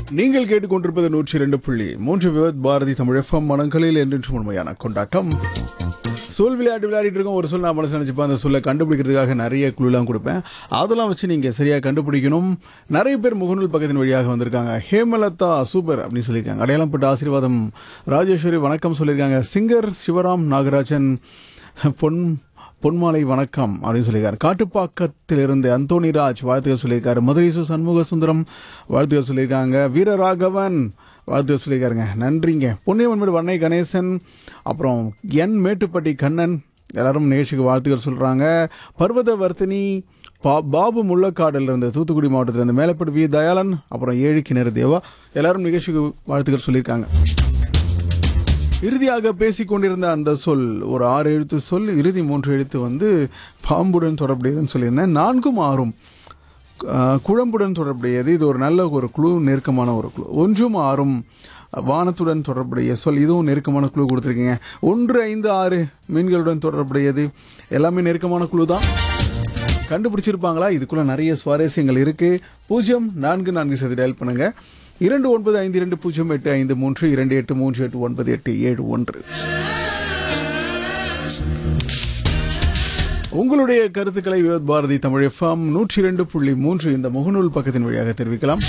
நீங்கள் கேட்டுக்கொண்டிருப்பது நூற்றி இரண்டு புள்ளி மூன்று விவத் பாரதி தமிழ் எஃப்எம் மனங்களில் என்றென்றும் உண்மையான கொண்டாட்டம் சொல் விளையாட்டு விளையாடிட்டு இருக்கோம் ஒரு சொல் நான் மனசு நினச்சிப்பேன் அந்த சொல்லை கண்டுபிடிக்கிறதுக்காக நிறைய குழுலாம் கொடுப்பேன் அதெல்லாம் வச்சு நீங்கள் சரியாக கண்டுபிடிக்கணும் நிறைய பேர் முகநூல் பக்கத்தின் வழியாக வந்திருக்காங்க ஹேமலதா சூப்பர் அப்படின்னு சொல்லியிருக்காங்க அடையாளப்பட்ட ஆசீர்வாதம் ராஜேஸ்வரி வணக்கம் சொல்லியிருக்காங்க சிங்கர் சிவராம் நாகராஜன் பொன் பொன்மாலை வணக்கம் அப்படின்னு சொல்லியிருக்காரு காட்டுப்பாக்கத்திலிருந்து அந்தோணிராஜ் வாழ்த்துக்கள் சொல்லியிருக்காரு மதுரை சு சண்முக சுந்தரம் வாழ்த்துக்கள் சொல்லியிருக்காங்க வீரராகவன் வாழ்த்துக்கள் சொல்லியிருக்காருங்க நன்றிங்க பொன்னியவன்மேடு வண்ணை கணேசன் அப்புறம் என் மேட்டுப்பட்டி கண்ணன் எல்லாரும் நிகழ்ச்சிக்கு வாழ்த்துக்கள் சொல்கிறாங்க பர்வத வர்த்தினி பா பாபு முள்ளக்காடுல இருந்து தூத்துக்குடி மாவட்டத்திலிருந்து மேலப்பட்டு வி தயாளன் அப்புறம் ஏழு கிணறு தேவா எல்லாரும் நிகழ்ச்சிக்கு வாழ்த்துக்கள் சொல்லியிருக்காங்க இறுதியாக பேசிக்கொண்டிருந்த அந்த சொல் ஒரு ஆறு எழுத்து சொல் இறுதி மூன்று எழுத்து வந்து பாம்புடன் தொடர்புடையதுன்னு சொல்லியிருந்தேன் நான்கும் ஆறும் ஆஹ், குழம்புடன் தொடர்புடையது இது ஒரு நல்ல ஒரு குழு நெருக்கமான ஒரு குழு ஒன்றும் ஆறும் வானத்துடன் தொடர்புடைய சொல் இதுவும் நெருக்கமான குழு கொடுத்துருக்கீங்க ஒன்று ஐந்து ஆறு மீன்களுடன் தொடர்புடையது எல்லாமே நெருக்கமான குழு தான் கண்டுபிடிச்சிருப்பாங்களா இதுக்குள்ள நிறைய சுவாரஸ்யங்கள் இருக்கு பூஜ்ஜியம் நான்கு நான்கு சதி டயல் பண்ணுங்க இரண்டு ஒன்பது ஐந்து இரண்டு பூஜ்ஜியம் எட்டு ஐந்து மூன்று இரண்டு எட்டு மூன்று எட்டு ஒன்பது எட்டு ஏழு ஒன்று உங்களுடைய கருத்துக்களை விவத் பாரதி தமிழ் எஃப்எம் நூற்றி இரண்டு புள்ளி மூன்று இந்த முகநூல் பக்கத்தின் வழியாக தெரிவிக்கலாம்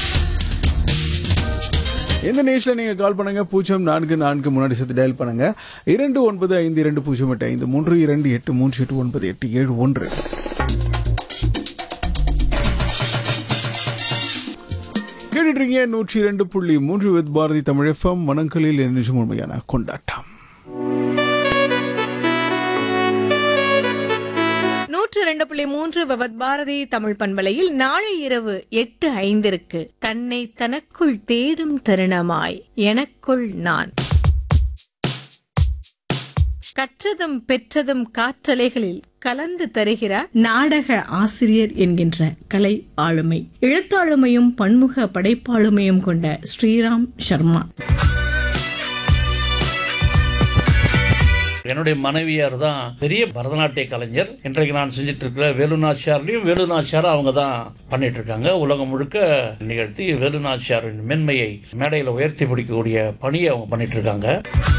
எந்த நேஷில் நீங்க கால் பண்ணுங்க பூஜ்ஜியம் நான்கு நான்கு முன்னாடி சேர்த்து டயல் பண்ணுங்க இரண்டு ஒன்பது ஐந்து இரண்டு பூஜ்ஜியம் எட்டு ஐந்து மூன்று இரண்டு எட்டு மூன்று எட்டு ஒன்பது எட்டு ஏழு ஒன்று கேட்டுட்டு இருக்கீங்க நூற்றி இரண்டு புள்ளி மூன்று வித் பாரதி தமிழ் எஃப்எம் மனங்களில் என்றும் உண்மையான கொண்டாட்டம் நூற்று இரண்டு புள்ளி மூன்று பவத் பாரதி தமிழ் பண்பலையில் நாளை இரவு எட்டு ஐந்திற்கு தன்னை தனக்குள் தேடும் தருணமாய் எனக்குள் நான் கற்றதும் பெற்றதும் காற்றலைகளில் கலந்து தருகிறார் நாடக ஆசிரியர் என்கின்ற கலை ஆளுமை எழுத்தாளுமையும் பன்முக படைப்பாளுமையும் கொண்ட ஸ்ரீராம் சர்மா என்னுடைய மனைவியார் தான் பெரிய பரதநாட்டிய கலைஞர் இன்றைக்கு நான் செஞ்சுட்டு இருக்கிற வேலுநாச்சியார்லையும் வேலுநாச்சியார் அவங்க தான் பண்ணிட்டு இருக்காங்க உலகம் முழுக்க நிகழ்த்தி வேலுநாச்சியாரின் மென்மையை மேடையில் உயர்த்தி பிடிக்கக்கூடிய பணியை அவங்க பண்ணிட்டு இருக்காங்க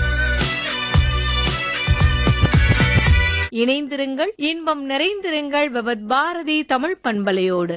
இணைந்திருங்கள் இன்பம் நிறைந்திருங்கள் பவத் பாரதி தமிழ் பண்பலையோடு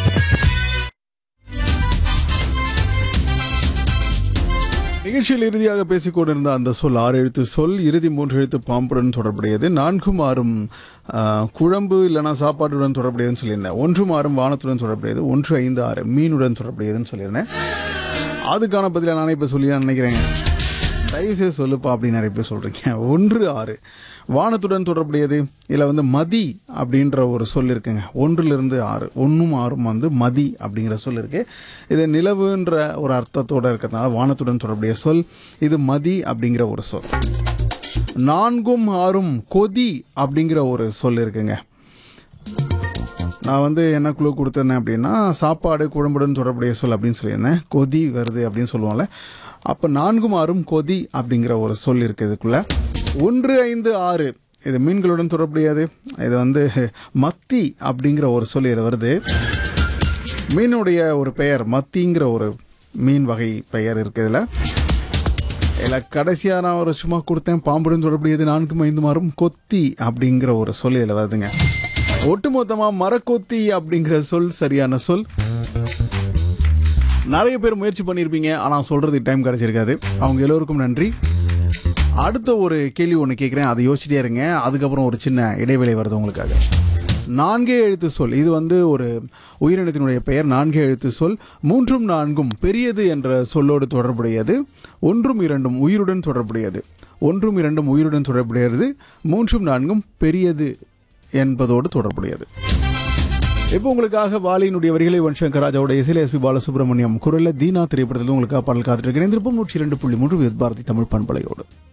நிகழ்ச்சியில் இறுதியாக பேசிக் கொண்டிருந்த அந்த சொல் ஆறு எழுத்து சொல் இறுதி மூன்று எழுத்து பாம்புடன் தொடர்புடையது நான்கும் ஆறும் ஆ, குழம்பு இல்லைனா சாப்பாட்டுடன் தொடர்புடையதுன்னு சொல்லியிருந்தேன் ஒன்றும் ஆறும் வானத்துடன் தொடர்புடையது ஒன்று ஐந்து ஆறு மீனுடன் தொடர்புடையதுன்னு சொல்லியிருந்தேன் அதுக்கான பதிலை நானே இப்போ சொல்லியா நினைக்கிறேங்க தயவுசெய்து சொல்லுப்பா அப்படின்னு நிறைய பேர் சொல்கிறீங்க ஒன்று ஆறு வானத்துடன் தொடர்புடையது இதில் வந்து மதி அப்படின்ற ஒரு சொல் இருக்குங்க ஒன்றிலிருந்து ஆறு ஒன்றும் ஆறும் வந்து மதி அப்படிங்கிற சொல் இருக்கு இது நிலவுன்ற ஒரு அர்த்தத்தோடு இருக்கிறதுனால வானத்துடன் தொடர்புடைய சொல் இது மதி அப்படிங்கிற ஒரு சொல் நான்கும் ஆறும் கொதி அப்படிங்கிற ஒரு சொல் இருக்குங்க நான் வந்து என்ன குழு கொடுத்தேன் அப்படின்னா சாப்பாடு குழம்புடன் தொடர்புடைய சொல் அப்படின்னு சொல்லியிருந்தேன் கொதி வருது அப்படின்னு சொல்லுவோம்ல அப்போ நான்கும் ஆறும் கொதி அப்படிங்கிற ஒரு சொல் இருக்குது இதுக்குள்ள ஒன்று ஐந்து ஆறு இது மீன்களுடன் தொடர்புடையது இது வந்து மத்தி அப்படிங்கிற ஒரு சொல் இதில் வருது மீனுடைய ஒரு பெயர் மத்திங்கிற ஒரு மீன் வகை பெயர் இருக்குது இதில் இதில் கடைசியாக நான் ஒரு சும்மா கொடுத்தேன் பாம்புடன் தொடர்புடையது நான்கும் ஐந்து மாறும் கொத்தி அப்படிங்கிற ஒரு சொல் இதில் வருதுங்க ஒட்டுமொத்தமாக மரக்கொத்தி அப்படிங்கிற சொல் சரியான சொல் நிறைய பேர் முயற்சி பண்ணியிருப்பீங்க ஆனால் சொல்கிறதுக்கு டைம் கிடச்சிருக்காது அவங்க எல்லோருக்கும் நன்றி அடுத்த ஒரு கேள்வி ஒன்று கேட்குறேன் அதை யோசிச்சிட்டே இருங்க அதுக்கப்புறம் ஒரு சின்ன இடைவேளை வருது உங்களுக்காக நான்கே எழுத்து சொல் இது வந்து ஒரு உயிரினத்தினுடைய பெயர் நான்கே எழுத்து சொல் மூன்றும் நான்கும் பெரியது என்ற சொல்லோடு தொடர்புடையது ஒன்றும் இரண்டும் உயிருடன் தொடர்புடையது ஒன்றும் இரண்டும் உயிருடன் தொடர்புடையது மூன்றும் நான்கும் பெரியது என்பதோடு தொடர்புடையது இப்போ உங்களுக்காக வாலியினுடைய வரிகளை வன்சங்கர் ராஜாவோட இசையில எஸ்பி பாலசுப்ரமணியம் குரல்ல தீனா திரைப்படத்தில் உங்களுக்காக பாடல் காத்துட்டு இருக்கிறேன் திருப்பம் நூற்றி இரண்டு புள்ளி மூன்று வித் பாரதி தமிழ் பண்பலையோடு